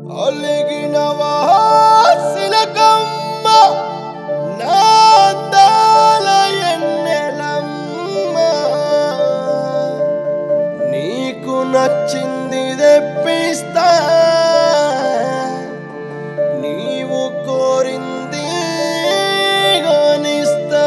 అలిగినవా సిలకమ్మ నాందాల ఎన్నెలమ్మ నీకు నచ్చింది తెప్పిస్తా నీవు కోరింది గోనిస్తా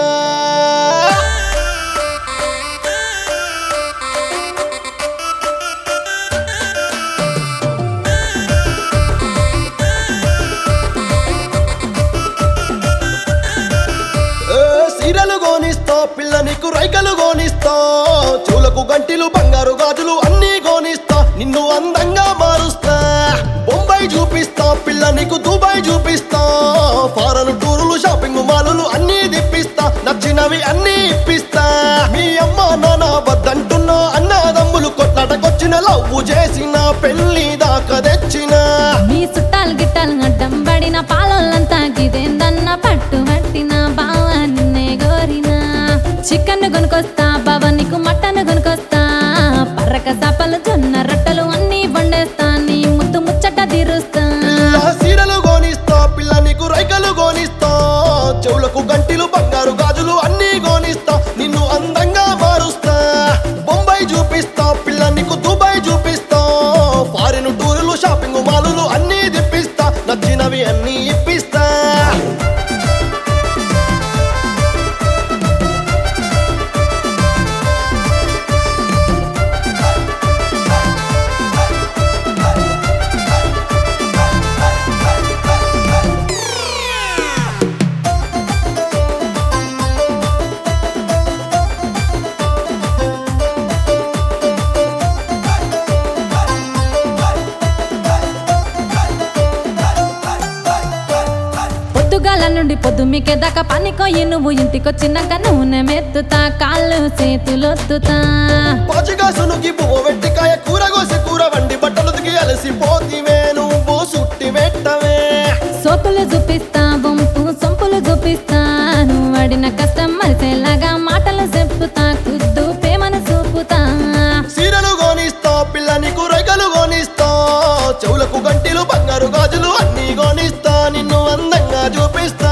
ఏ సీరలు గోనిస్తా పిల్ల నీకు రైకలు గోనిస్తా చెవులకు గంటిలు బంగారు గాజులు అన్నీ గోనిస్తా నిన్ను అందంగా మారుస్తా బొంబాయి చూపిస్తా పిల్ల నీకు దుబాయ్ చూపిస్తా ఫారెన్ టూరులు షాపింగ్ మాలులు అన్నీ తిప్పిస్తా నచ్చినవి అన్నీ ఇప్పిస్తా మీ అమ్మ నాన్న వద్దంటున్నా అన్నదమ్ములు కొట్లాటకొచ్చిన లవ్వు చేసిన పెళ్లి దాకా తెచ్చిన మీ చుట్టాలు గిట్టాలు అడ్డం పడిన పాలోళ్ళంతా గిదేందన్న పట్టు పట్టిన బావ నిన్నే గోరిన చికెన్ కొనుకొస్తా బావ నీకు మటన్ కొనుకొస్తా పర్రక సాపలు జొన్న రొట్టెలు అన్నీ వండేస్తా నీ ముద్దు ముచ్చట తీరుస్తా పిల్ల సీరలు గోనిస్తా పిల్ల నీకు రైకలు గోనిస్తా చెవులకు గంటిలు బంగారు గాజులు అన్నీ గోనిస్తా నిన్ను అందంగా మారుస్తా బొంబాయి చూపిస్తా పిల్ల నీకు దుబాయ్ చూపిస్తా ఫారిన్ టూరులు షాపింగ్ మాలులు అన్నీ తిప్పిస్తా నచ్చినవి అన్నీ ఇప్పిస్తా పొద్దుగాల నుండి పొద్దు మీకే దాకా పనికోయి నువ్వు ఇంటికొచ్చినాక నూనె మెత్తుతా కాళ్ళు చేతులొత్తుతా పాచిగా సునుకి పువ్వు వెట్టికాయ కూర కోసి కూర వండి బట్టలు దిగి అలసిపోతివే నువ్వు సుట్టి పెట్టవే సోపులు చూపిస్తా వంపు సొంపులు చూపిస్తా నువ్వు వాడిన కష్టం మరిసేలాగా మాటలు చెప్పుతా కుద్దు ప్రేమను చూపుతా సీరలు గోనిస్తా పిల్ల నీకు రైకలు గోనిస్తా చెవులకు గంటిలు బంగారు గాజులు అన్నీ గోనిస్తా నిన్ను అందంగా చూపిస్తా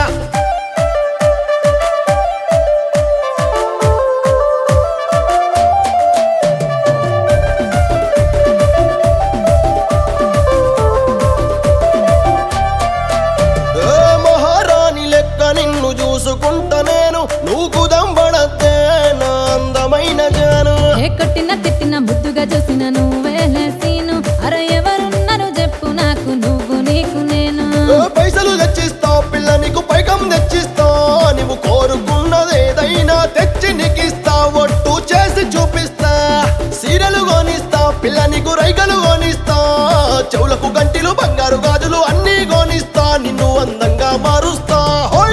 ఏ మహారాణి లెక్క నిన్ను చూసుకుంటా నేను నువ్వు కుదంబడద్దే నా అందమైన జాను ఏ కొట్టిన తిట్టిన ముద్దుగా చూసిన నువ్వేలే సీను అరే ఎవరున్నారు చెప్పు నాకు నువ్వు నీకు నేను ఏ పైసలు తెచ్చిస్తా పిల్ల నీకు పైకం తెచ్చిస్తా నువ్వు కోరుకున్నదేదైనా తెచ్చి నీకిస్తా ఒట్టు చేసి చూపిస్తా సీరలు గోనిస్తా పిల్ల నీకు రైకలు గోనిస్తా చెవులకు గంటిలు బంగారు గాజులు అన్నీ గోనిస్తా నిన్ను అందంగా మారుస్తా హోయ్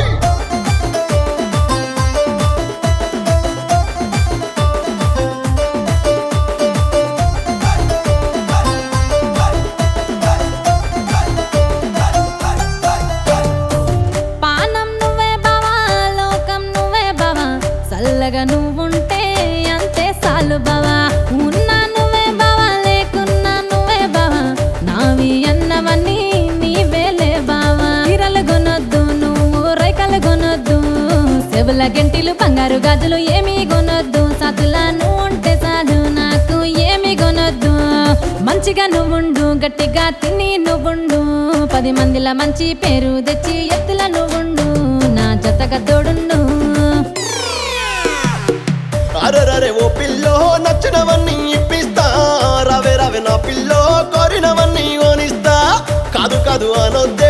పానం నువ్వే బావా లోకం నువ్వే బావా చల్లగా నువ్వుంటే అంతే చాలు బావా ఉన్నా నువ్వే బావా లేకున్నా నువ్వే బావా నావి అన్నవన్నీ నీవేలే బావా చీరలు కొనొద్దు నువ్వు రైకలు కొనొద్దు చెవుల గంటిలు బంగారు గాజులు ఏమీ కొనొద్దు సతులా నువ్వు ఉంటే చాలు నాకు ఏమి కొనొద్దు మంచిగా నువ్వుండు గట్టిగా తిని నువ్వుండు పది మందిల మంచి పేరు తెచ్చి ఎత్తుల నువ్వుండు నా జతగా తోడుండు అరరరే ఓ పిల్లో నచ్చినవన్నీ ఇప్పిస్తా రవే రవే నా పిల్లో కోరినవన్నీ ఓనిస్తా కాదు కాదు అనొద్దే